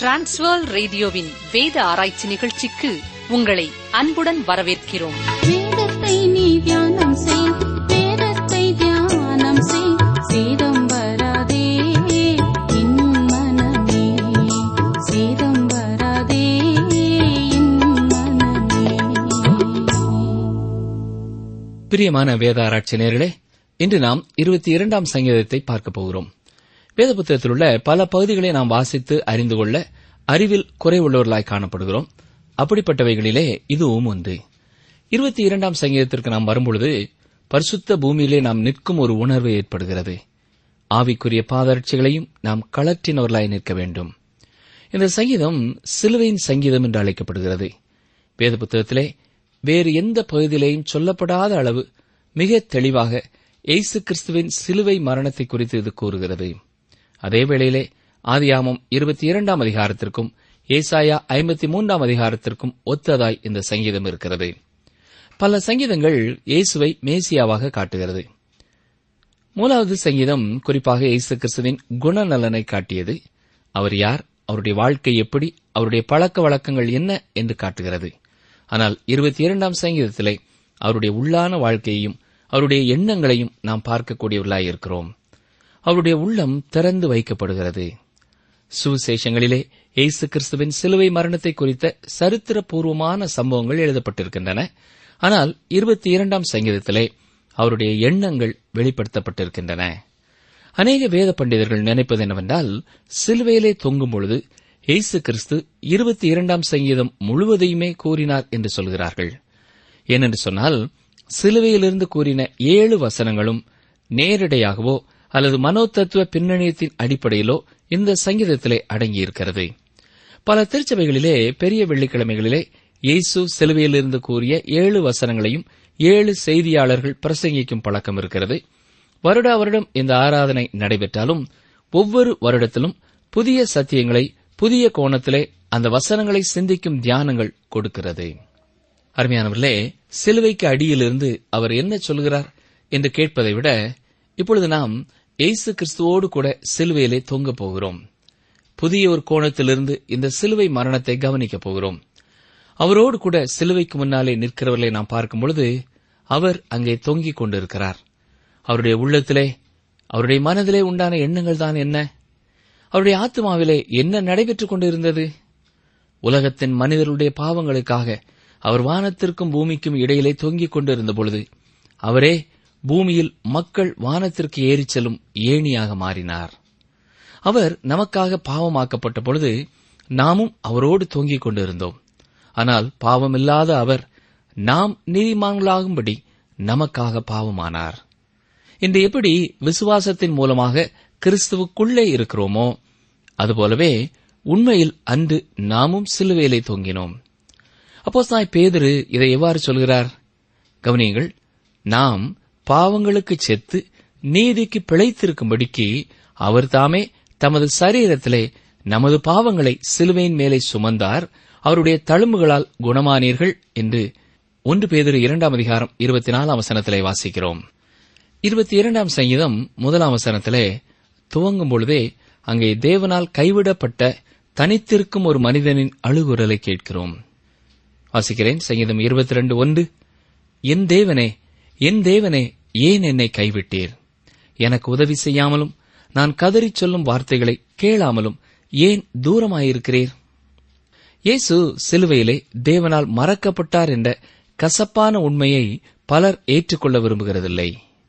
transfer ரேடியோவின் வேத ஆராய்ச்சி நிகழ்ச்சிக்கு உங்களை அன்புடன் வரவேற்கிறோம் வேதத்தை நீ தியானம் செய் வேதத்தை தியானம் செய் சேதம் வராதே என் மனமே சேதம் வராதே என் மனமே பிரியமான வேத ஆராய்ச்சி நேர்களே இன்று நாம் இருபத்தி இரண்டாம் சங்கீதத்தை பார்க்க போகிறோம் வேத புத்தகத்தில் உள்ள பல பகுதிகளை நாம் வாசித்து அறிந்து கொள்ள அறிவில் குறைவுள்ளவர்களாய் காணப்படுகிறோம் அப்படிப்பட்டவைகளிலே இதுவும் ஒன்று இருபத்தி இரண்டாம் சங்கீதத்திற்கு நாம் வரும்பொழுது பரிசுத்த பூமியிலே நாம் நிற்கும் ஒரு உணர்வு ஏற்படுகிறது ஆவிக்குரிய பாதரட்சிகளையும் நாம் களற்றினவர்களாய் நிற்க வேண்டும் இந்த சங்கீதம் சிலுவையின் சங்கீதம் என்று அழைக்கப்படுகிறது வேத புத்தகத்திலே வேறு எந்த பகுதியிலேயும் சொல்லப்படாத அளவு மிக தெளிவாக இயேசு கிறிஸ்துவின் சிலுவை மரணத்தை குறித்து இது கூறுகிறது அதே வேளையிலே ஆதியாமம் இருபத்தி இரண்டாம் அதிகாரத்திற்கும் ஏசாயா ஐம்பத்தி மூன்றாம் அதிகாரத்திற்கும் ஒத்ததாய் இந்த சங்கீதம் இருக்கிறது பல சங்கீதங்கள் இயேசுவை மேசியாவாக காட்டுகிறது மூலாவது சங்கீதம் குறிப்பாக இயேசு கிறிஸ்துவின் குணநலனை காட்டியது அவர் யார் அவருடைய வாழ்க்கை எப்படி அவருடைய பழக்க வழக்கங்கள் என்ன என்று காட்டுகிறது ஆனால் இருபத்தி இரண்டாம் சங்கீதத்திலே அவருடைய உள்ளான வாழ்க்கையையும் அவருடைய எண்ணங்களையும் நாம் பார்க்கக்கூடியவர்களாய் இருக்கிறோம் அவருடைய உள்ளம் திறந்து வைக்கப்படுகிறது சுவிசேஷங்களிலே இயேசு கிறிஸ்துவின் சிலுவை மரணத்தை குறித்த சரித்திரபூர்வமான சம்பவங்கள் எழுதப்பட்டிருக்கின்றன ஆனால் இருபத்தி இரண்டாம் சங்கீதத்திலே அவருடைய எண்ணங்கள் வெளிப்படுத்தப்பட்டிருக்கின்றன அநேக வேத பண்டிதர்கள் நினைப்பது என்னவென்றால் சிலுவையிலே தொங்கும் பொழுது இயேசு கிறிஸ்து இருபத்தி இரண்டாம் சங்கீதம் முழுவதையுமே கூறினார் என்று சொல்கிறார்கள் ஏனென்று சொன்னால் சிலுவையிலிருந்து கூறின ஏழு வசனங்களும் நேரடியாகவோ அல்லது மனோதத்துவ பின்னணியத்தின் அடிப்படையிலோ இந்த சங்கீதத்திலே அடங்கியிருக்கிறது பல திருச்சபைகளிலே பெரிய வெள்ளிக்கிழமைகளிலே இயேசு சிலுவையிலிருந்து கூறிய ஏழு வசனங்களையும் ஏழு செய்தியாளர்கள் பிரசங்கிக்கும் பழக்கம் இருக்கிறது வருடா வருடம் இந்த ஆராதனை நடைபெற்றாலும் ஒவ்வொரு வருடத்திலும் புதிய சத்தியங்களை புதிய கோணத்திலே அந்த வசனங்களை சிந்திக்கும் தியானங்கள் கொடுக்கிறது அருமையானவர்களே சிலுவைக்கு அடியிலிருந்து அவர் என்ன சொல்கிறார் என்று கேட்பதை விட இப்பொழுது நாம் இயேசு கிறிஸ்துவோடு கூட சிலுவையிலே தொங்கப் போகிறோம் புதிய ஒரு கோணத்திலிருந்து இந்த சிலுவை மரணத்தை கவனிக்கப் போகிறோம் அவரோடு கூட சிலுவைக்கு முன்னாலே நிற்கிறவர்களை நாம் பார்க்கும் பொழுது அவர் அங்கே தொங்கிக் கொண்டிருக்கிறார் அவருடைய உள்ளத்திலே அவருடைய மனதிலே உண்டான எண்ணங்கள் தான் என்ன அவருடைய ஆத்மாவிலே என்ன நடைபெற்றுக் கொண்டிருந்தது உலகத்தின் மனிதர்களுடைய பாவங்களுக்காக அவர் வானத்திற்கும் பூமிக்கும் இடையிலே தொங்கிக் கொண்டிருந்த பொழுது அவரே பூமியில் மக்கள் வானத்திற்கு ஏறிச் செல்லும் ஏணியாக மாறினார் அவர் நமக்காக பாவமாக்கப்பட்ட பொழுது நாமும் அவரோடு தொங்கிக் கொண்டிருந்தோம் ஆனால் பாவமில்லாத அவர் நாம் நீதிமான்களாகும்படி நமக்காக பாவமானார் இன்று எப்படி விசுவாசத்தின் மூலமாக கிறிஸ்துவுக்குள்ளே இருக்கிறோமோ அதுபோலவே உண்மையில் அன்று நாமும் சிலுவையிலே தொங்கினோம் அப்போஸ்தாய் பேதுரு இதை எவ்வாறு சொல்கிறார் கவனியுங்கள் நாம் பாவங்களுக்கு செத்து நீதிக்கு பிழைத்திருக்கும்படிக்கு அவர் தாமே தமது சரீரத்திலே நமது பாவங்களை சிலுவையின் மேலே சுமந்தார் அவருடைய தழும்புகளால் குணமானீர்கள் என்று ஒன்று பேதிரு இரண்டாம் அதிகாரம் இருபத்தி நாலாம் வசனத்திலே வாசிக்கிறோம் இருபத்தி இரண்டாம் சங்கீதம் முதலாம் வசனத்திலே துவங்கும் பொழுதே அங்கே தேவனால் கைவிடப்பட்ட தனித்திருக்கும் ஒரு மனிதனின் அழுகுரலை கேட்கிறோம் வாசிக்கிறேன் சங்கீதம் இருபத்தி ரெண்டு ஒன்று என் தேவனே என் தேவனே ஏன் என்னை கைவிட்டீர் எனக்கு உதவி செய்யாமலும் நான் கதறிச் சொல்லும் வார்த்தைகளை கேளாமலும் ஏன் தூரமாயிருக்கிறீர் இயேசு சிலுவையிலே தேவனால் மறக்கப்பட்டார் என்ற கசப்பான உண்மையை பலர் ஏற்றுக்கொள்ள விரும்புகிறதில்லை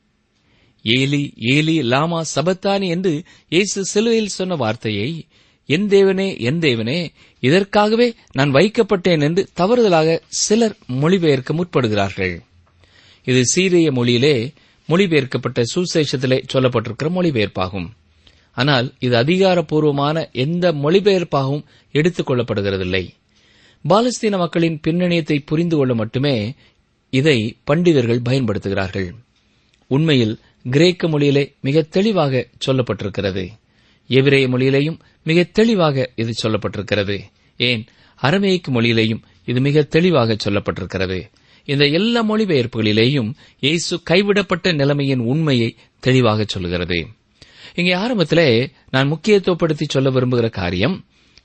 ஏலி ஏலி லாமா சபத்தானி என்று இயேசு சிலுவையில் சொன்ன வார்த்தையை என் தேவனே என் தேவனே இதற்காகவே நான் வைக்கப்பட்டேன் என்று தவறுதலாக சிலர் மொழிபெயர்க்க முற்படுகிறார்கள் இது சீரிய மொழியிலே மொழிபெயர்க்கப்பட்ட சுசேஷத்திலே சொல்லப்பட்டிருக்கிற மொழிபெயர்ப்பாகும் ஆனால் இது அதிகாரப்பூர்வமான எந்த மொழிபெயர்ப்பாகவும் எடுத்துக் கொள்ளப்படுகிறதில்லை பாலஸ்தீன மக்களின் பின்னணியத்தை புரிந்து கொள்ள மட்டுமே இதை பண்டிதர்கள் பயன்படுத்துகிறார்கள் உண்மையில் கிரேக்க மொழியிலே மிக தெளிவாக சொல்லப்பட்டிருக்கிறது எபிரேய மொழியிலேயும் மிக தெளிவாக இது சொல்லப்பட்டிருக்கிறது ஏன் அரமேய்க்கு மொழியிலேயும் இது மிக தெளிவாக சொல்லப்பட்டிருக்கிறது இந்த எல்லா மொழிபெயர்ப்புகளிலேயும் இயேசு கைவிடப்பட்ட நிலைமையின் உண்மையை தெளிவாக சொல்லுகிறது இங்கே ஆரம்பத்திலே நான் முக்கியத்துவப்படுத்தி சொல்ல விரும்புகிற காரியம்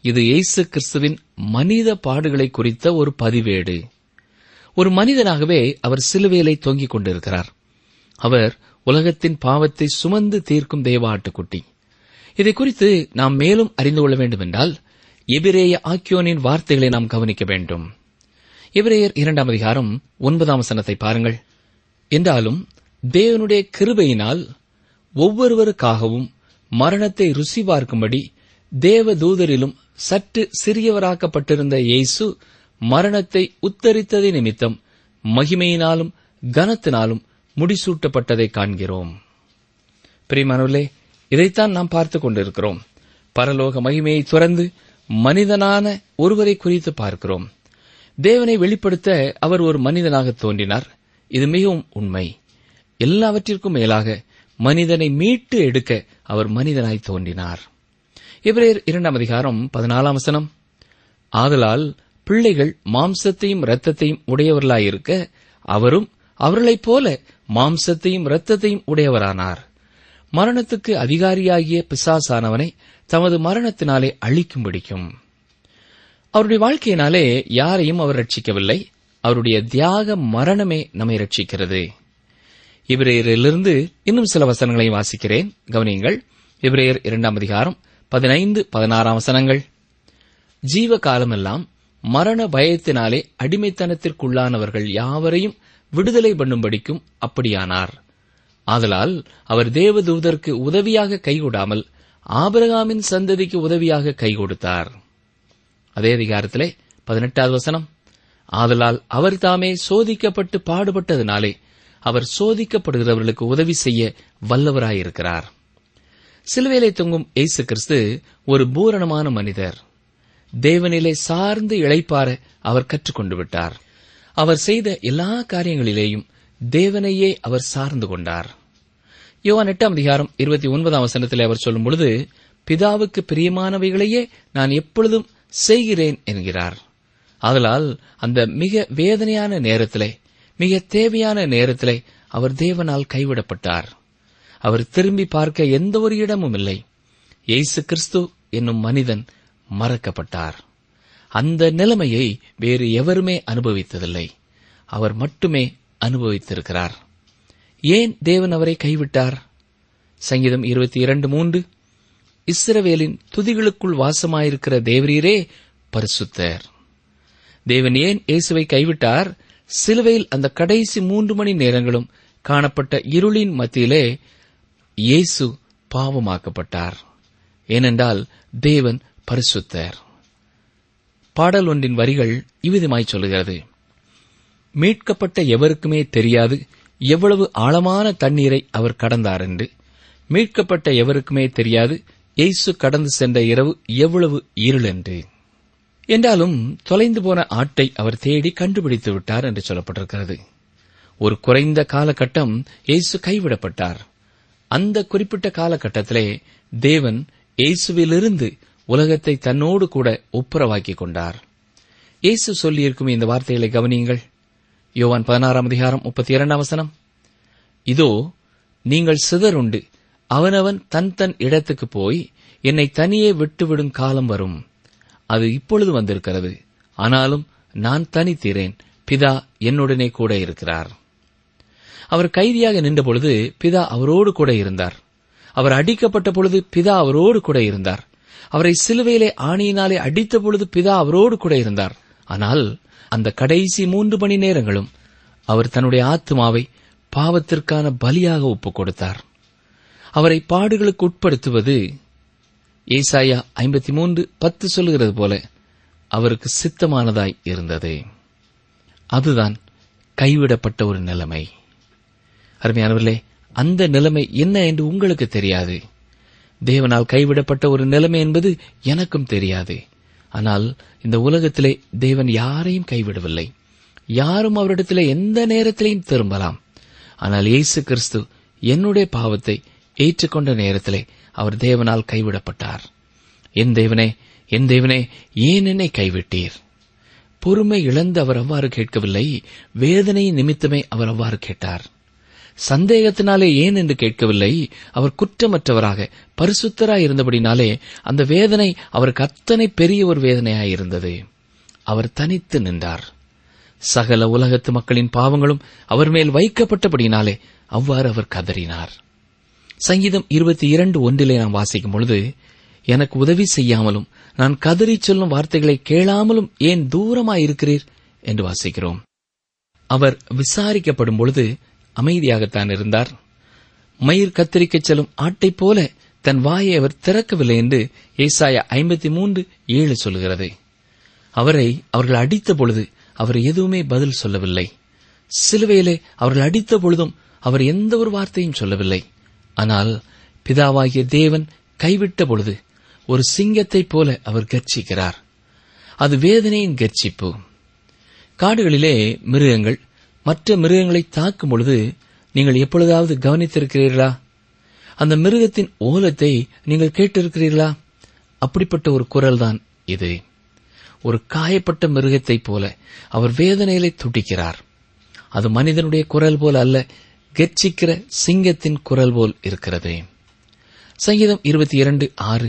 இது இயேசு கிறிஸ்துவின் மனித பாடுகளை குறித்த ஒரு பதிவேடு ஒரு மனிதனாகவே அவர் சிலுவையிலே தொங்கிக் கொண்டிருக்கிறார் அவர் உலகத்தின் பாவத்தை சுமந்து தீர்க்கும் தேவ ஆட்டுக்குட்டி இதை குறித்து நாம் மேலும் அறிந்து கொள்ள வேண்டுமென்றால் எபிரேய ஆக்கியோனின் வார்த்தைகளை நாம் கவனிக்க வேண்டும் எபிரேயர் இரண்டாம் அதிகாரம் ஒன்பதாம் வசனத்தை பாருங்கள் என்றாலும் தேவனுடைய கிருபையினால் ஒவ்வொருவருக்காகவும் மரணத்தை ருசி பார்க்கும்படி தேவ தூதரிலும் சற்று சிறியவராக்கப்பட்டிருந்த இயேசு மரணத்தை உத்தரித்ததை நிமித்தம் மகிமையினாலும் கனத்தினாலும் முடிசூட்டப்பட்டதை காண்கிறோம் பிரியமானவர்களே இதைத்தான் நாம் பார்த்துக் கொண்டிருக்கிறோம் பரலோக மகிமையை துறந்து மனிதனான ஒருவரை குறித்து பார்க்கிறோம் தேவனை வெளிப்படுத்த அவர் ஒரு மனிதனாக தோன்றினார் இது மிகவும் உண்மை எல்லாவற்றிற்கும் மேலாக மனிதனை மீட்டு எடுக்க அவர் மனிதனாய் தோன்றினார் இவரேர் இரண்டாம் அதிகாரம் பதினாலாம் வசனம் ஆதலால் பிள்ளைகள் மாம்சத்தையும் இரத்தத்தையும் உடையவர்களாயிருக்க அவரும் அவர்களைப் போல மாம்சத்தையும் இரத்தத்தையும் உடையவரானார் மரணத்துக்கு அதிகாரியாகிய பிசாசானவனை தமது மரணத்தினாலே அழிக்கும்படிக்கும் அவருடைய வாழ்க்கையினாலே யாரையும் அவர் ரட்சிக்கவில்லை அவருடைய தியாக மரணமே நம்மை ரட்சிக்கிறது இபிரேயரிலிருந்து இன்னும் சில வசனங்களை வாசிக்கிறேன் கவனியுங்கள் இபிரேயர் இரண்டாம் அதிகாரம் பதினைந்து பதினாறாம் வசனங்கள் ஜீவ காலமெல்லாம் மரண பயத்தினாலே அடிமைத்தனத்திற்குள்ளானவர்கள் யாவரையும் விடுதலை பண்ணும்படிக்கும் அப்படியானார் ஆதலால் அவர் தேவதூதருக்கு உதவியாக கைகூடாமல் ஆபிரகாமின் சந்ததிக்கு உதவியாக கை கொடுத்தார் அதே அதிகாரத்திலே பதினெட்டாவது வசனம் ஆதலால் அவர் தாமே சோதிக்கப்பட்டு பாடுபட்டதினாலே அவர் சோதிக்கப்படுகிறவர்களுக்கு உதவி செய்ய வல்லவராயிருக்கிறார் சிலுவையிலே தொங்கும் இயேசு கிறிஸ்து ஒரு பூரணமான மனிதர் தேவனிலே சார்ந்து இளைப்பார அவர் கற்றுக்கொண்டு விட்டார் அவர் செய்த எல்லா காரியங்களிலேயும் தேவனையே அவர் சார்ந்து கொண்டார் யோவான் எட்டாம் அதிகாரம் இருபத்தி ஒன்பதாம் வசனத்தில் அவர் சொல்லும் பொழுது பிதாவுக்கு பிரியமானவைகளையே நான் எப்பொழுதும் செய்கிறேன் என்கிறார் ஆதலால் அந்த மிக வேதனையான நேரத்திலே மிக தேவையான நேரத்திலே அவர் தேவனால் கைவிடப்பட்டார் அவர் திரும்பி பார்க்க எந்த ஒரு இடமும் இல்லை இயேசு கிறிஸ்து என்னும் மனிதன் மறக்கப்பட்டார் அந்த நிலைமையை வேறு எவருமே அனுபவித்ததில்லை அவர் மட்டுமே அனுபவித்திருக்கிறார் ஏன் தேவன் அவரை கைவிட்டார் சங்கீதம் இருபத்தி இரண்டு மூன்று இஸ்ரவேலின் துதிகளுக்குள் வாசமாயிருக்கிற தேவரீரே பரிசுத்தர் தேவன் ஏன் இயேசுவை கைவிட்டார் சிலுவையில் அந்த கடைசி மூன்று மணி நேரங்களும் காணப்பட்ட இருளின் மத்தியிலே இயேசு பாவமாக்கப்பட்டார் ஏனென்றால் தேவன் பரிசுத்தர் பாடல் ஒன்றின் வரிகள் இவ்விதமாய் சொல்லுகிறது மீட்கப்பட்ட எவருக்குமே தெரியாது எவ்வளவு ஆழமான தண்ணீரை அவர் கடந்தார் என்று மீட்கப்பட்ட எவருக்குமே தெரியாது இயேசு கடந்து சென்ற இரவு எவ்வளவு இருள் என்று என்றாலும் தொலைந்து போன ஆட்டை அவர் தேடி கண்டுபிடித்து விட்டார் என்று சொல்லப்பட்டிருக்கிறது ஒரு குறைந்த காலகட்டம் இயேசு கைவிடப்பட்டார் அந்த குறிப்பிட்ட காலகட்டத்திலே தேவன் இயேசுவிலிருந்து உலகத்தை தன்னோடு கூட ஒப்புரவாக்கிக் கொண்டார் இயேசு சொல்லியிருக்கும் இந்த வார்த்தைகளை கவனியுங்கள் யோவான் பதினாறாம் அதிகாரம் முப்பத்தி இரண்டாம் வசனம் இதோ நீங்கள் சிதறுண்டு அவனவன் தன் தன் இடத்துக்கு போய் என்னை தனியே விட்டுவிடும் காலம் வரும் அது இப்பொழுது வந்திருக்கிறது ஆனாலும் நான் தனித்தீரேன் பிதா என்னுடனே கூட இருக்கிறார் அவர் கைதியாக நின்றபொழுது பிதா அவரோடு கூட இருந்தார் அவர் அடிக்கப்பட்ட பொழுது பிதா அவரோடு கூட இருந்தார் அவரை சிலுவையிலே ஆணியினாலே அடித்த பொழுது பிதா அவரோடு கூட இருந்தார் ஆனால் அந்த கடைசி மூன்று மணி நேரங்களும் அவர் தன்னுடைய ஆத்மாவை பாவத்திற்கான பலியாக ஒப்புக் கொடுத்தார் அவரை பாடுகளுக்கு உட்படுத்துவது ஏசாயா ஐம்பத்தி மூன்று பத்து சொல்லுகிறது போல அவருக்கு சித்தமானதாய் இருந்தது அதுதான் கைவிடப்பட்ட ஒரு நிலைமை அருமையானவர்களே அந்த நிலைமை என்ன என்று உங்களுக்கு தெரியாது தேவனால் கைவிடப்பட்ட ஒரு நிலைமை என்பது எனக்கும் தெரியாது ஆனால் இந்த உலகத்திலே தேவன் யாரையும் கைவிடவில்லை யாரும் அவரிடத்திலே எந்த நேரத்திலையும் திரும்பலாம் ஆனால் இயேசு கிறிஸ்து என்னுடைய பாவத்தை ஏற்றுக்கொண்ட நேரத்திலே அவர் தேவனால் கைவிடப்பட்டார் என் தேவனே என் தேவனே ஏன் என்னை கைவிட்டீர் பொறுமை இழந்து அவர் அவ்வாறு கேட்கவில்லை வேதனை நிமித்தமே அவர் அவ்வாறு கேட்டார் சந்தேகத்தினாலே ஏன் என்று கேட்கவில்லை அவர் குற்றமற்றவராக பரிசுத்தராய் இருந்தபடினாலே அந்த வேதனை அவருக்கு அத்தனை பெரிய ஒரு வேதனையாயிருந்தது அவர் தனித்து நின்றார் சகல உலகத்து மக்களின் பாவங்களும் அவர் மேல் வைக்கப்பட்டபடினாலே அவ்வாறு அவர் கதறினார் சங்கீதம் இருபத்தி இரண்டு ஒன்றிலே நாம் வாசிக்கும் பொழுது எனக்கு உதவி செய்யாமலும் நான் கதறி சொல்லும் வார்த்தைகளை கேளாமலும் ஏன் தூரமாயிருக்கிறீர் என்று வாசிக்கிறோம் அவர் விசாரிக்கப்படும் பொழுது அமைதியாகத்தான் இருந்தார் மயிர் கத்தரிக்கச் செல்லும் ஆட்டைப் போல தன் வாயை அவர் திறக்கவில்லை என்று ஏசாயா ஐம்பத்தி மூன்று ஏழு சொல்கிறது அவரை அவர்கள் அடித்த பொழுது அவர் எதுவுமே பதில் சொல்லவில்லை சிலுவையிலே அவர்கள் அடித்த பொழுதும் அவர் எந்த ஒரு வார்த்தையும் சொல்லவில்லை ஆனால் பிதாவாகிய தேவன் கைவிட்ட பொழுது ஒரு சிங்கத்தைப் போல அவர் கர்ச்சிக்கிறார் அது வேதனையின் கர்ச்சிப்பு காடுகளிலே மிருகங்கள் மற்ற மிருகங்களை தாக்கும் பொழுது நீங்கள் எப்பொழுதாவது கவனித்திருக்கிறீர்களா அந்த மிருகத்தின் ஓலத்தை நீங்கள் கேட்டிருக்கிறீர்களா அப்படிப்பட்ட ஒரு குரல்தான் இது ஒரு காயப்பட்ட மிருகத்தைப் போல அவர் வேதனையிலே துடிக்கிறார் அது மனிதனுடைய குரல் போல் அல்ல கெர்ச்சிக்கிற சிங்கத்தின் குரல் போல் இருக்கிறது சங்கீதம் இருபத்தி இரண்டு ஆறு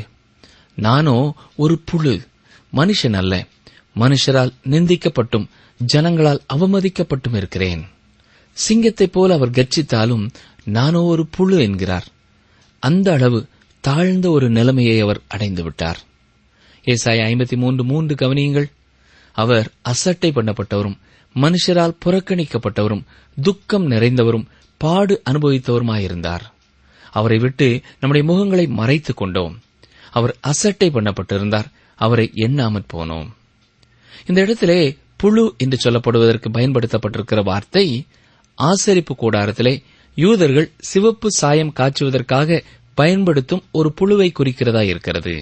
நானோ ஒரு புழு மனுஷன் அல்ல மனுஷரால் நிந்திக்கப்பட்டும் ஜனங்களால் அவமதிக்கப்பட்டும் இருக்கிறேன் சிங்கத்தைப் போல அவர் கர்ச்சித்தாலும் நானோ ஒரு புழு என்கிறார் அந்த அளவு தாழ்ந்த ஒரு நிலைமையை அவர் அடைந்து விட்டார் ஏசாய ஐம்பத்தி மூன்று மூன்று கவனியுங்கள் அவர் அசட்டை பண்ணப்பட்டவரும் மனுஷரால் புறக்கணிக்கப்பட்டவரும் துக்கம் நிறைந்தவரும் பாடு அனுபவித்தவருமாயிருந்தார் அவரை விட்டு நம்முடைய முகங்களை மறைத்துக் கொண்டோம் அவர் அசட்டை பண்ணப்பட்டிருந்தார் அவரை எண்ணாமற் போனோம் இந்த இடத்திலே புழு என்று சொல்லப்படுவதற்கு பயன்படுத்தப்பட்டிருக்கிற வார்த்தை ஆசரிப்பு கூடாரத்திலே யூதர்கள் சிவப்பு சாயம் காய்ச்சுவதற்காக பயன்படுத்தும் ஒரு புழுவை குறிக்கிறதா இருக்கிறது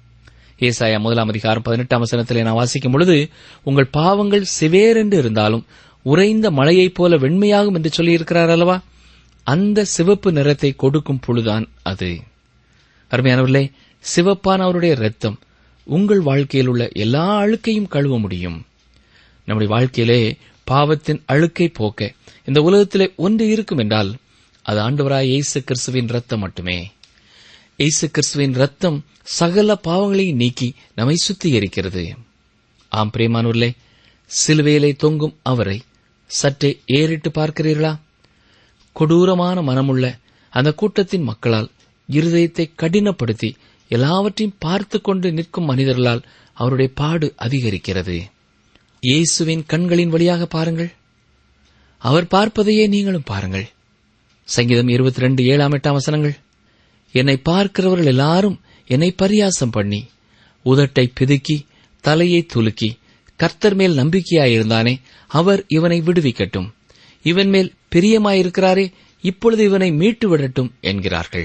ஏசாயா முதலாம் அதிகாரம் பதினெட்டாம் வசனத்திலே நான் வாசிக்கும் பொழுது உங்கள் பாவங்கள் சிவேரென்று இருந்தாலும் உறைந்த மழையைப் போல வெண்மையாகும் என்று சொல்லியிருக்கிறார் அல்லவா அந்த சிவப்பு நிறத்தை கொடுக்கும் புழுதான் அது அருமையானவர்களே சிவப்பான அவருடைய இரத்தம் உங்கள் வாழ்க்கையில் உள்ள எல்லா அழுக்கையும் கழுவ முடியும் நம்முடைய வாழ்க்கையிலே பாவத்தின் அழுக்கை போக்க இந்த உலகத்திலே ஒன்று இருக்கும் என்றால் அது ஆண்டவராய் இயேசு கிறிஸ்துவின் ரத்தம் மட்டுமே இயேசு கிறிஸ்துவின் ரத்தம் சகல பாவங்களையும் நீக்கி நம்மை சுத்திகரிக்கிறது ஆம் பிரேமானூர்லே சிலுவையிலே தொங்கும் அவரை சற்றே ஏறிட்டு பார்க்கிறீர்களா கொடூரமான மனமுள்ள அந்த கூட்டத்தின் மக்களால் இருதயத்தை கடினப்படுத்தி எல்லாவற்றையும் பார்த்து கொண்டு நிற்கும் மனிதர்களால் அவருடைய பாடு அதிகரிக்கிறது இயேசுவின் கண்களின் வழியாக பாருங்கள் அவர் பார்ப்பதையே நீங்களும் பாருங்கள் சங்கீதம் இருபத்தி ரெண்டு ஏழாம் எட்டாம் வசனங்கள் என்னை பார்க்கிறவர்கள் எல்லாரும் என்னை பரியாசம் பண்ணி உதட்டை பிதுக்கி தலையை துலுக்கி கர்த்தர் மேல் நம்பிக்கையாயிருந்தானே அவர் இவனை விடுவிக்கட்டும் இவன் மேல் பிரியமாயிருக்கிறாரே இப்பொழுது இவனை மீட்டு விடட்டும் என்கிறார்கள்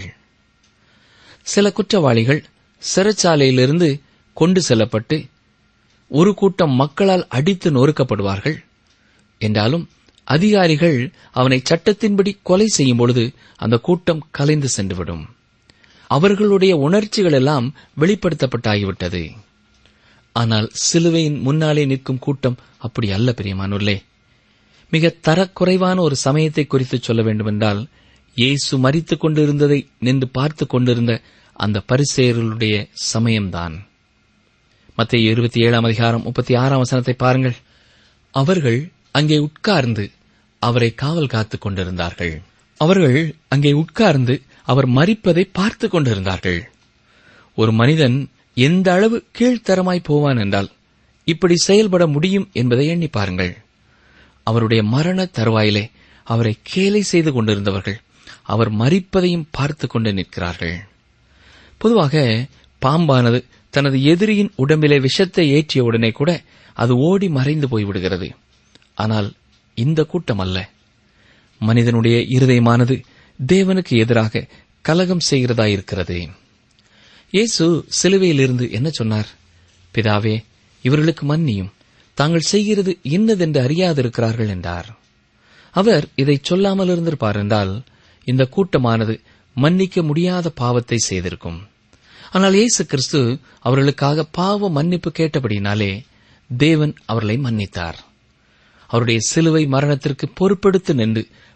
சில குற்றவாளிகள் சிறைச்சாலையிலிருந்து கொண்டு செல்லப்பட்டு ஒரு கூட்டம் மக்களால் அடித்து நொறுக்கப்படுவார்கள் என்றாலும் அதிகாரிகள் அவனை சட்டத்தின்படி கொலை செய்யும் பொழுது அந்த கூட்டம் கலைந்து சென்றுவிடும் அவர்களுடைய உணர்ச்சிகள் எல்லாம் வெளிப்படுத்தப்பட்டாகிவிட்டது ஆனால் சிலுவையின் முன்னாலே நிற்கும் கூட்டம் அப்படி அல்ல பிரியமானுள்ளே மிக தரக்குறைவான ஒரு சமயத்தை குறித்து சொல்ல வேண்டுமென்றால் இயேசு மறித்துக் கொண்டிருந்ததை நின்று பார்த்துக் கொண்டிருந்த அந்த பரிசெயர்களுடைய சமயம்தான் மத்திய இருபத்தி ஏழாம் அதிகாரம் முப்பத்தி ஆறாம் வசனத்தை பாருங்கள் அவர்கள் அங்கே உட்கார்ந்து அவரை காவல் காத்துக் கொண்டிருந்தார்கள் அவர்கள் அங்கே உட்கார்ந்து அவர் மறிப்பதை பார்த்துக் கொண்டிருந்தார்கள் ஒரு மனிதன் எந்த அளவு கீழ்த்தரமாய் போவான் என்றால் இப்படி செயல்பட முடியும் என்பதை எண்ணி பாருங்கள் அவருடைய மரண தருவாயிலே அவரை கேலை செய்து கொண்டிருந்தவர்கள் அவர் மறிப்பதையும் பார்த்துக் கொண்டு நிற்கிறார்கள் பொதுவாக பாம்பானது தனது எதிரியின் உடம்பிலே விஷத்தை ஏற்றிய உடனே கூட அது ஓடி மறைந்து போய்விடுகிறது ஆனால் இந்த கூட்டம் அல்ல மனிதனுடைய இருதயமானது தேவனுக்கு எதிராக கலகம் செய்கிறதாயிருக்கிறது இயேசு சிலுவையிலிருந்து என்ன சொன்னார் பிதாவே இவர்களுக்கு மன்னியும் தாங்கள் செய்கிறது இன்னதென்று அறியாதிருக்கிறார்கள் என்றார் அவர் இதை சொல்லாமல் இருந்திருப்பார் என்றால் இந்த கூட்டமானது மன்னிக்க முடியாத பாவத்தை செய்திருக்கும் ஆனால் இயேசு கிறிஸ்து அவர்களுக்காக பாவ மன்னிப்பு கேட்டபடினாலே தேவன் அவர்களை மன்னித்தார் அவருடைய சிலுவை மரணத்திற்கு பொறுப்பெடுத்து நின்று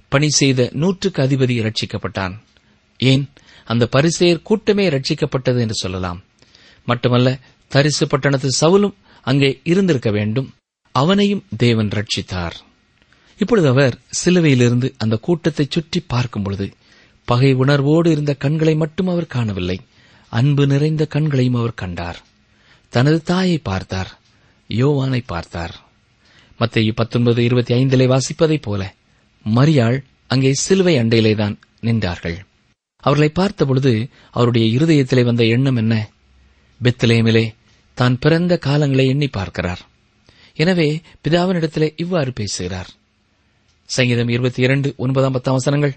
பணி செய்த நூற்றுக்கு அதிபதி ரட்சிக்கப்பட்டான் ஏன் அந்த பரிசேயர் கூட்டமே ரட்சிக்கப்பட்டது என்று சொல்லலாம் மட்டுமல்ல தரிசு பட்டணத்து சவுலும் அங்கே இருந்திருக்க வேண்டும் அவனையும் தேவன் ரட்சித்தார் இப்பொழுது அவர் சிலுவையிலிருந்து அந்த கூட்டத்தை சுற்றி பார்க்கும் பொழுது பகை உணர்வோடு இருந்த கண்களை மட்டும் அவர் காணவில்லை அன்பு நிறைந்த கண்களையும் அவர் கண்டார் தனது தாயை பார்த்தார் யோவானை பார்த்தார் மத்திய பத்தொன்பது இருபத்தி ஐந்திலே வாசிப்பதைப் போல மரியாள் அங்கே சிலுவை அண்டையிலேதான் நின்றார்கள் அவர்களை பார்த்தபொழுது அவருடைய இருதயத்திலே வந்த எண்ணம் என்ன பெத்லேமிலே தான் பிறந்த காலங்களை எண்ணி பார்க்கிறார் எனவே பிதாவினிடத்திலே இவ்வாறு பேசுகிறார் சங்கீதம் இருபத்தி இரண்டு ஒன்பதாம் பத்தாம் வசனங்கள்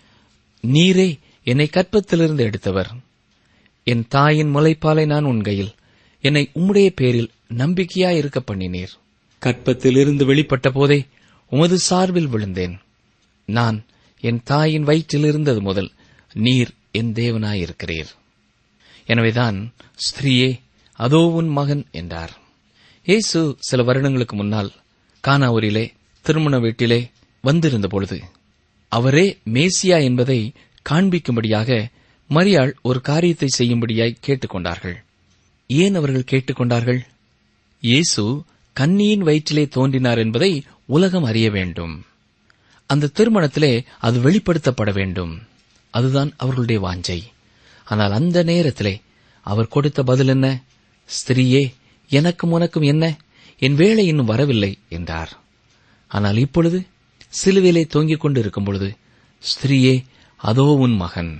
நீரே என்னை கற்பத்திலிருந்து எடுத்தவர் என் தாயின் முளைப்பாலை நான் உண்கையில் என்னை உம்முடைய பேரில் நம்பிக்கையாய் இருக்க பண்ணினீர் கற்பத்திலிருந்து வெளிப்பட்ட போதே உமது சார்பில் விழுந்தேன் நான் என் தாயின் வயிற்றில் இருந்தது முதல் நீர் என் தேவனாயிருக்கிறீர் எனவேதான் ஸ்திரீயே அதோ உன் மகன் என்றார் இயேசு சில வருடங்களுக்கு முன்னால் கானாவூரிலே திருமண வீட்டிலே வந்திருந்த பொழுது அவரே மேசியா என்பதை காண்பிக்கும்படியாக மரியாள் ஒரு காரியத்தை செய்யும்படியாய் கேட்டுக்கொண்டார்கள் ஏன் அவர்கள் கேட்டுக்கொண்டார்கள் இயேசு கன்னியின் வயிற்றிலே தோன்றினார் என்பதை உலகம் அறிய வேண்டும் அந்த திருமணத்திலே அது வெளிப்படுத்தப்பட வேண்டும் அதுதான் அவர்களுடைய வாஞ்சை ஆனால் அந்த நேரத்திலே அவர் கொடுத்த பதில் என்ன ஸ்திரீயே எனக்கும் உனக்கும் என்ன என் வேலை இன்னும் வரவில்லை என்றார் ஆனால் இப்பொழுது சிலுவிலே தொங்கிக் கொண்டு இருக்கும் பொழுது ஸ்திரீயே அதோ உன் மகன்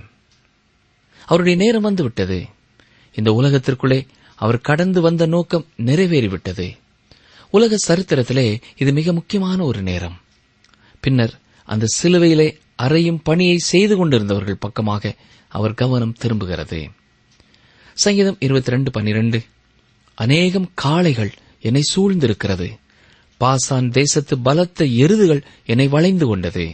அவருடைய நேரம் வந்து விட்டது இந்த உலகத்திற்குள்ளே அவர் கடந்து வந்த நோக்கம் நிறைவேறிவிட்டது உலக சரித்திரத்திலே இது மிக முக்கியமான ஒரு நேரம் பின்னர் அந்த சிலுவையிலே அறையும் பணியை செய்து கொண்டிருந்தவர்கள் பக்கமாக அவர் கவனம் திரும்புகிறது சங்கீதம் இருபத்தி ரெண்டு பன்னிரண்டு அநேகம் காளைகள் என்னை சூழ்ந்திருக்கிறது பாசான் தேசத்து பலத்த எருதுகள் என்னை வளைந்து கொண்டது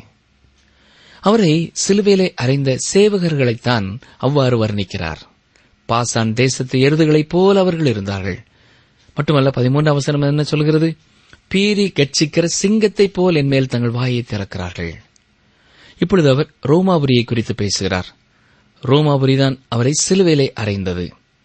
அவரை சிலுவையிலே அறைந்த சேவகர்களைத்தான் அவ்வாறு வர்ணிக்கிறார் பாசான் தேசத்து எருதுகளைப் போல் அவர்கள் இருந்தார்கள் மட்டுமல்ல பதிமூன்றாம் அவசரம் என்ன சொல்கிறது பீறி கட்சிக்கிற சிங்கத்தைப் போல் என் மேல் தங்கள் வாயை திறக்கிறார்கள் இப்பொழுது அவர் ரோமாபுரியை குறித்து பேசுகிறார் ரோமாபுரிதான் அவரை சிலுவையிலே அறைந்தது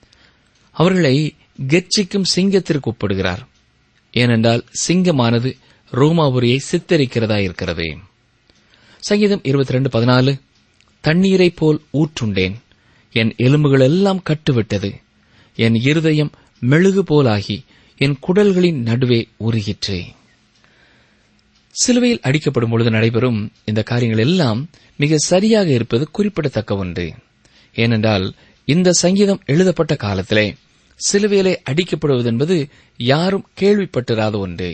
அவர்களை கெர்ச்சிக்கும் சிங்கத்திற்கு ஒப்பிடுகிறார் ஏனென்றால் சிங்கமானது ரோமாபுரியை சித்தரிக்கிறதா இருக்கிறது சங்கீதம் இருபத்தி ரெண்டு பதினாலு தண்ணீரைப் போல் ஊற்றுண்டேன் என் எலும்புகள் எல்லாம் கட்டுவிட்டது என் இருதயம் மெழுகு போலாகி என் குடல்களின் நடுவே உருகிற்றே சிலுவையில் அடிக்கப்படும் பொழுது நடைபெறும் இந்த காரியங்கள் எல்லாம் மிக சரியாக இருப்பது குறிப்பிடத்தக்க ஒன்று ஏனென்றால் இந்த சங்கீதம் எழுதப்பட்ட காலத்திலே சிலுவையிலே அடிக்கப்படுவது என்பது யாரும் கேள்விப்பட்டிராத ஒன்று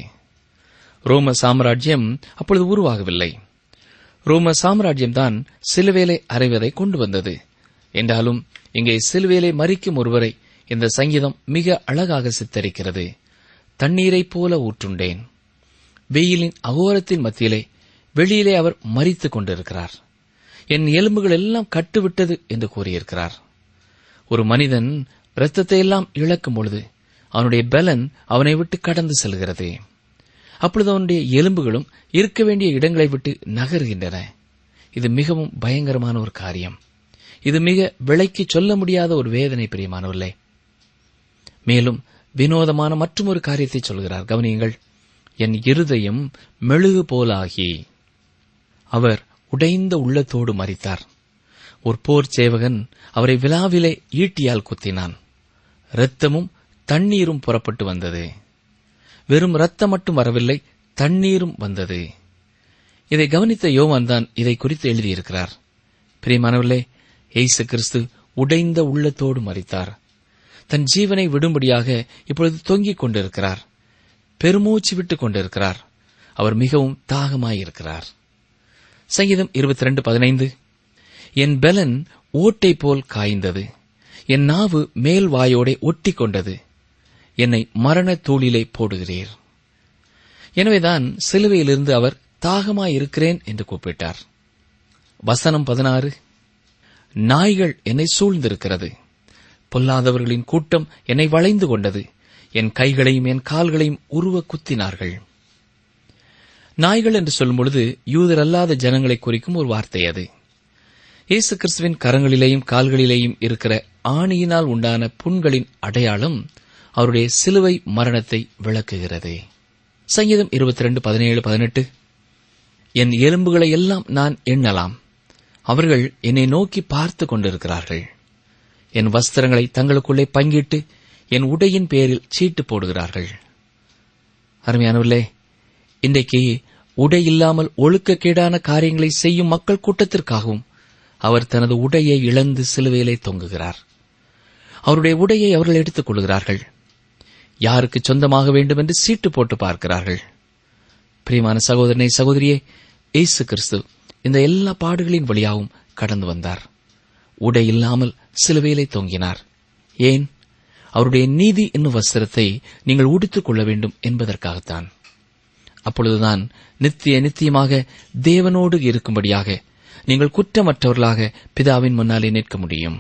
ரோம சாம்ராஜ்யம் அப்பொழுது உருவாகவில்லை ரோம சாம்ராஜ்யம்தான் சிலுவேலை அறைவதை கொண்டு வந்தது என்றாலும் இங்கே சிலுவேலை மறிக்கும் ஒருவரை இந்த சங்கீதம் மிக அழகாக சித்தரிக்கிறது தண்ணீரைப் போல ஊற்றுண்டேன் வெயிலின் அகோரத்தின் மத்தியிலே வெளியிலே அவர் மறித்துக் கொண்டிருக்கிறார் என் எலும்புகள் எல்லாம் கட்டுவிட்டது என்று கூறியிருக்கிறார் ஒரு மனிதன் இரத்தத்தை எல்லாம் இழக்கும் பொழுது அவனுடைய பலன் அவனை விட்டு கடந்து செல்கிறது அப்பொழுது அவனுடைய எலும்புகளும் இருக்க வேண்டிய இடங்களை விட்டு நகருகின்றன இது மிகவும் பயங்கரமான ஒரு காரியம் இது மிக விலைக்கு சொல்ல முடியாத ஒரு வேதனை பிரியமானவில்லை மேலும் வினோதமான மற்றொரு காரியத்தை சொல்கிறார் கவனியுங்கள் என் இருதயம் மெழுகு போலாகி அவர் உடைந்த உள்ளத்தோடு மறித்தார் ஒரு போர் சேவகன் அவரை விழாவிலே ஈட்டியால் குத்தினான் இரத்தமும் தண்ணீரும் புறப்பட்டு வந்தது வெறும் ரத்தம் மட்டும் வரவில்லை தண்ணீரும் வந்தது இதை கவனித்த யோவான் தான் இதை குறித்து எழுதியிருக்கிறார் பிரியமானவர்களே இயேசு கிறிஸ்து உடைந்த உள்ளத்தோடு மறித்தார் தன் ஜீவனை விடும்படியாக இப்பொழுது தொங்கிக் கொண்டிருக்கிறார் பெருமூச்சு விட்டுக் கொண்டிருக்கிறார் அவர் மிகவும் தாகமாயிருக்கிறார் சங்கீதம் இருபத்தி ரெண்டு பதினைந்து என் பெலன் ஓட்டை போல் காய்ந்தது என் நாவு மேல் வாயோடே ஒட்டி கொண்டது என்னை மரண தூளிலே போடுகிறீர் எனவேதான் சிலுவையிலிருந்து அவர் தாகமாயிருக்கிறேன் என்று கூப்பிட்டார் வசனம் பதினாறு நாய்கள் என்னை சூழ்ந்திருக்கிறது பொல்லாதவர்களின் கூட்டம் என்னை வளைந்து கொண்டது என் கைகளையும் என் கால்களையும் உருவ குத்தினார்கள் நாய்கள் என்று சொல்லும் பொழுது யூதர் அல்லாத ஜனங்களை குறிக்கும் ஒரு வார்த்தை அது இயேசு கிறிஸ்துவின் கரங்களிலேயும் கால்களிலேயும் இருக்கிற ஆணியினால் உண்டான புண்களின் அடையாளம் அவருடைய சிலுவை மரணத்தை விளக்குகிறது சங்கீதம் இருபத்தி ரெண்டு பதினேழு பதினெட்டு என் எலும்புகளை எல்லாம் நான் எண்ணலாம் அவர்கள் என்னை நோக்கி பார்த்து கொண்டிருக்கிறார்கள் என் வஸ்திரங்களை தங்களுக்குள்ளே பங்கிட்டு என் உடையின் பேரில் சீட்டு போடுகிறார்கள் அருமையானவர்களே இன்றைக்கு உடை இல்லாமல் ஒழுக்கக்கேடான காரியங்களை செய்யும் மக்கள் கூட்டத்திற்காகவும் அவர் தனது உடையை இழந்து சிலுவையிலே தொங்குகிறார் அவருடைய உடையை அவர்கள் எடுத்துக் கொள்கிறார்கள் யாருக்கு சொந்தமாக வேண்டும் என்று சீட்டு போட்டு பார்க்கிறார்கள் பிரியமான சகோதரனை சகோதரியே இயேசு கிறிஸ்து இந்த எல்லா பாடுகளின் வழியாகவும் கடந்து வந்தார் உடை இல்லாமல் சிலுவையிலே தொங்கினார் ஏன் அவருடைய நீதி என்னும் வஸ்திரத்தை நீங்கள் உடுத்துக் கொள்ள வேண்டும் என்பதற்காகத்தான் அப்பொழுதுதான் நித்திய நித்தியமாக தேவனோடு இருக்கும்படியாக நீங்கள் குற்றமற்றவர்களாக பிதாவின் முன்னாலே நிற்க முடியும்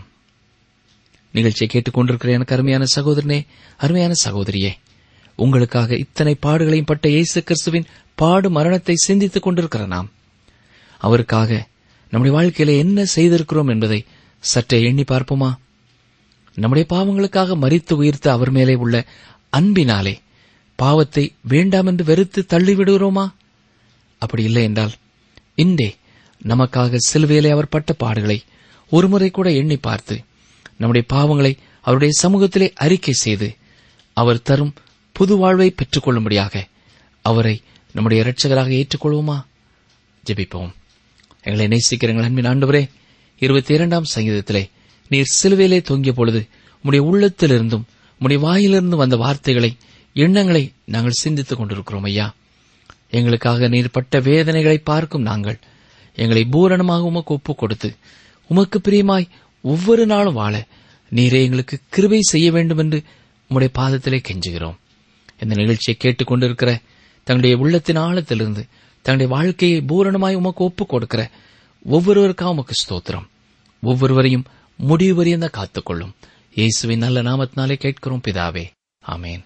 நிகழ்ச்சியை கேட்டுக்கொண்டிருக்கிற எனக்கு அருமையான சகோதரனே அருமையான சகோதரியே உங்களுக்காக இத்தனை பாடுகளையும் பட்ட இயேசு கிறிஸ்துவின் பாடு மரணத்தை சிந்தித்துக் கொண்டிருக்கிற நாம் அவருக்காக நம்முடைய வாழ்க்கையில என்ன செய்திருக்கிறோம் என்பதை சற்றே எண்ணி பார்ப்போமா நம்முடைய பாவங்களுக்காக மறித்து உயிர்த்த அவர் மேலே உள்ள அன்பினாலே பாவத்தை வேண்டாம் என்று வெறுத்து தள்ளிவிடுகிறோமா அப்படி இல்லை என்றால் இன்றே நமக்காக சிலுவையிலே அவர் பட்ட பாடுகளை ஒருமுறை கூட எண்ணி பார்த்து நம்முடைய பாவங்களை அவருடைய சமூகத்திலே அறிக்கை செய்து அவர் தரும் புது வாழ்வை பெற்றுக்கொள்ளும்படியாக அவரை நம்முடைய இரட்சகராக ஏற்றுக்கொள்வோமா ஜெபிப்போம் எங்களை நேசிக்கிறங்கள் அன்பின் ஆண்டவரே இருபத்தி இரண்டாம் சங்கீதத்திலே நீர் சிலுவையிலே தொங்கிய பொழுது உம்முடைய உள்ளத்திலிருந்தும் உம்முடைய வாயிலிருந்தும் வந்த வார்த்தைகளை எண்ணங்களை நாங்கள் சிந்தித்துக் கொண்டிருக்கிறோம் ஐயா எங்களுக்காக நீர் பட்ட வேதனைகளை பார்க்கும் நாங்கள் எங்களை பூரணமாக உமக்கு ஒப்புக் கொடுத்து உமக்கு பிரியமாய் ஒவ்வொரு நாளும் வாழ நீரே எங்களுக்கு கிருபை செய்ய வேண்டும் என்று உம்முடைய பாதத்திலே கெஞ்சுகிறோம் இந்த நிகழ்ச்சியை கேட்டுக் கொண்டிருக்கிற தங்களுடைய உள்ளத்தின் ஆழத்திலிருந்து தங்களுடைய வாழ்க்கையை பூரணமாய் உமக்கு ஒப்புக் கொடுக்கிற ஒவ்வொருவருக்காக உமக்கு ஸ்தோத்திரம் ஒவ்வொருவரையும் முடிவு வரையும் தான் காத்துக்கொள்ளும் இயேசுவின் நல்ல நாமத்தினாலே கேட்கிறோம் பிதாவே ஆமேன்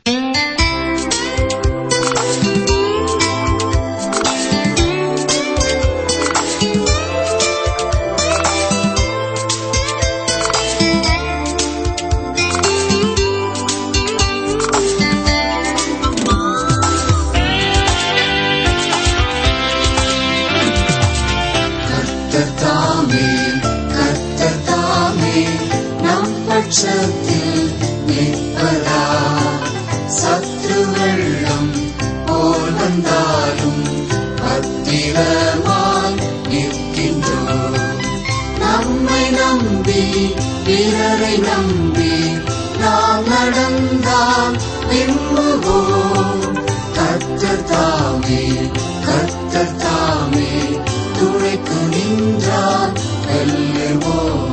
கர்த்தத்தாமே கர்த்தத்தாமே நம் பட்சத்தில் நிற்பதா சத்ரு வெள்ளம் போல் வந்தாலும் பத்திரமாய் நிற்கின்றோம் நம்மை நம்பி பிறரை நம்பி நாம் நடந்தால் விரும்புவோம் கர்த்தத்தாமே கர்த்தத்தாமே துணைக்கு நின்றால் வெல்லுவோம்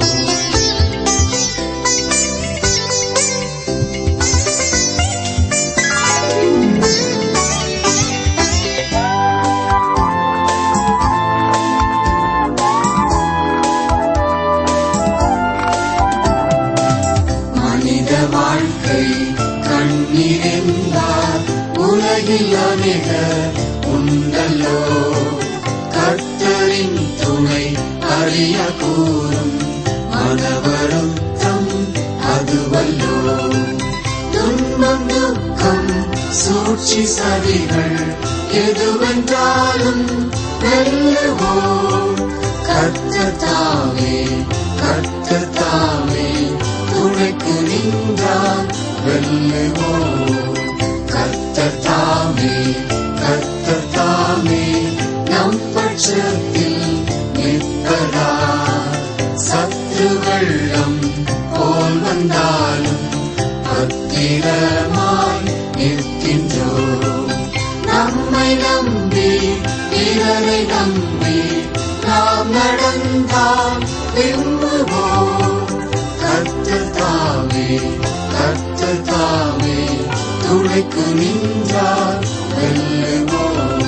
மனித வாழ்க்கை கண்ணீர் என்பார் உலகில் அநேக உண்டல்லோ கர்த்தரின் துணை அறிய கூறும் மனவருத்தம் அதுவல்லோ துன்பம் துக்கம் சூழ்ச்சி சதிகள் எதுவென்றாலும் வெல்லுவோம் கர்த்தத்தாவே கர்த்தத்தாவே துணைக்கு நின்றால் வெல்லுவோம் கர்த்தத்தாமே கர்த்தத்தாமே நம் பட்சத்தில் நிற்பதா சத்ரு வெள்ளம் போல் வந்தாலும் பத்திரமாய் நிற்கின்றோம் நம்மை நம்பி பிறரை நம்பி நாம் நடந்தால் விரும்புவோம் கர்த்தத்தாமே கர்த்தத்தாமே துணைக்கு நின்றால் வெல்லுவோம்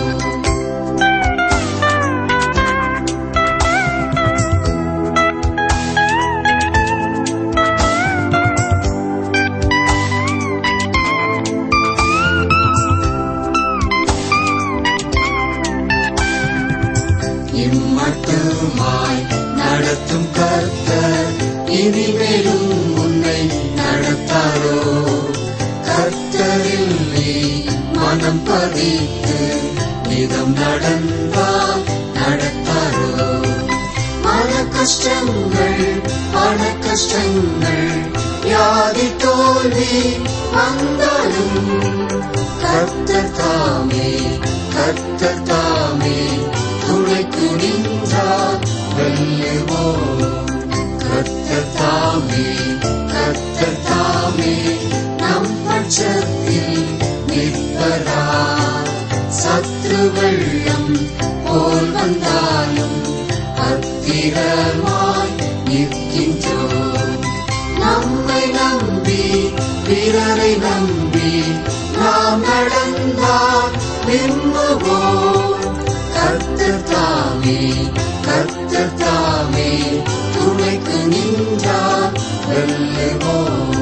ஆராதித்து இதம் நடந்தால் நடத்தாரோ மன கஷ்டங்கள் பண கஷ்டங்கள் வியாதி தோல்வி வந்தாலும் கர்த்தர் தாமே கர்த்தர் தாமே துணைக்கு நின்றார் வெல்லுவோம் கர்த்தர் தாமே கர்த்தர் தாமே நம் பட்சத்தில் நிற்பதா சத்து வெள்ளம் போல் வந்தாலும் பத்திரமாய் நிற்கின்றோம் நம்மை நம்பி பிறரை நம்பி நாம் நடந்தால் விரும்புவோம் கர்த்தர் தாமே கர்த்தர் தாமே துணைக்கு நின்றார் வெல்லுவோம்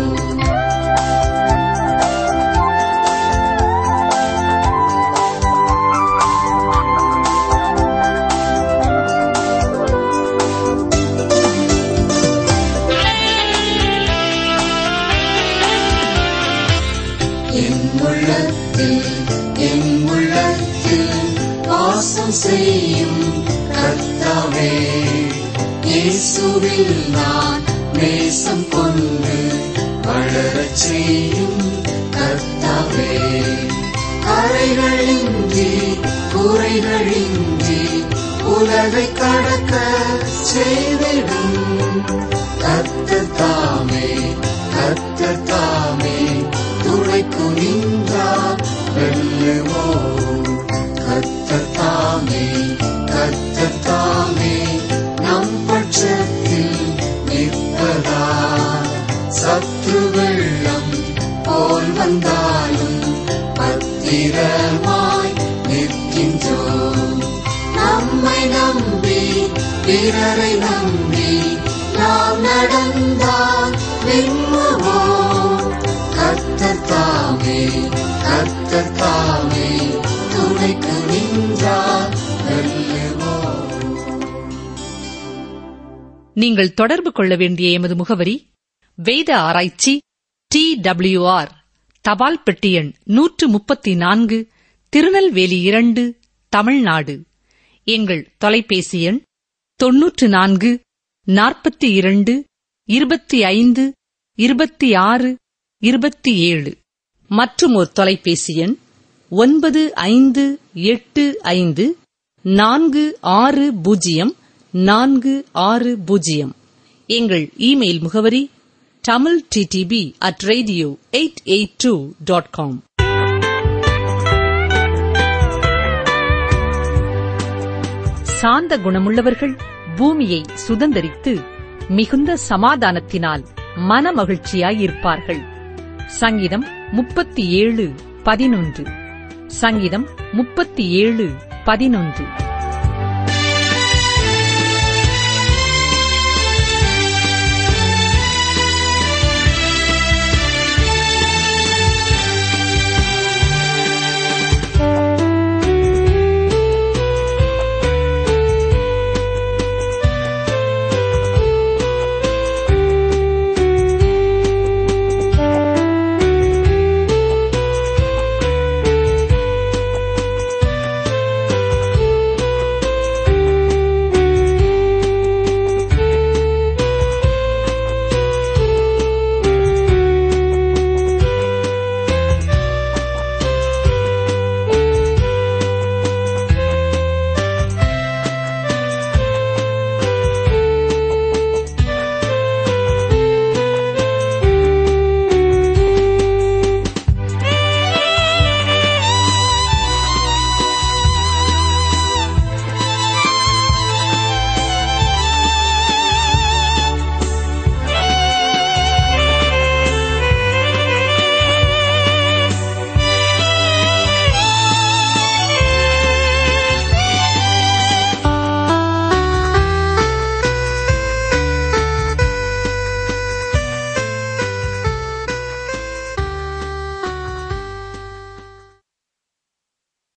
என் உள்ளத்தில் என் உள்ளத்தில் வாசம் செய்யும் கர்த்தாவே இயேசுவில் நான் நேசம் கொண்டு வளரச் செய்யும் கர்த்தாவே கரைகளின்றி குறைகளின்றி உலகை கடக்க செய்திடும் கர்த்தர் தாமே கர்த்தர் தாமே துணைக்கு நின்றார் வெல்லுவோம் கர்த்தர் தாமே கர்த்தர் தாமே நம் பட்சத்தில் நிற்பதா சத்ரு வெள்ளம் போல் வந்தாலும் பத்திரமாய் நிற்கின்றோம் நம்மை நம்பி பிறரை நம்பி நாம் நடந்தால் விண்ணுவோம் கர்த்தர் தாமே கர்த்தர் தாமே துணைக்கு நின்றார் வெல்லுவோம் நீங்கள் தொடர்பு கொள்ள வேண்டிய எமது முகவரி வேத ஆராய்ச்சி டி ஆர் தபால் பெட்டி எண் நூற்று முப்பத்தி நான்கு திருநெல்வேலி இரண்டு தமிழ்நாடு எங்கள் தொலைபேசி எண் தொன்னூற்று நான்கு நாற்பத்தி இரண்டு இருபத்தி ஐந்து இருபத்தி ஆறு இருபத்தி ஏழு மற்றும் ஒரு தொலைபேசி எண் ஒன்பது ஐந்து எட்டு ஐந்து நான்கு ஆறு பூஜ்ஜியம் நான்கு ஆறு பூஜ்ஜியம் எங்கள் இமெயில் முகவரி Tamil DDP at radio eight eight two dot com சாந்த குணமுள்ளவர்கள் பூமியை சுதந்தரித்து மிகுந்த சமாதானத்தினால் மனமகிழ்ச்சியாயிருப்பார்கள் சங்கீதம் முப்பத்தி ஏழு பதினொன்று சங்கீதம் முப்பத்தி ஏழு பதினொன்று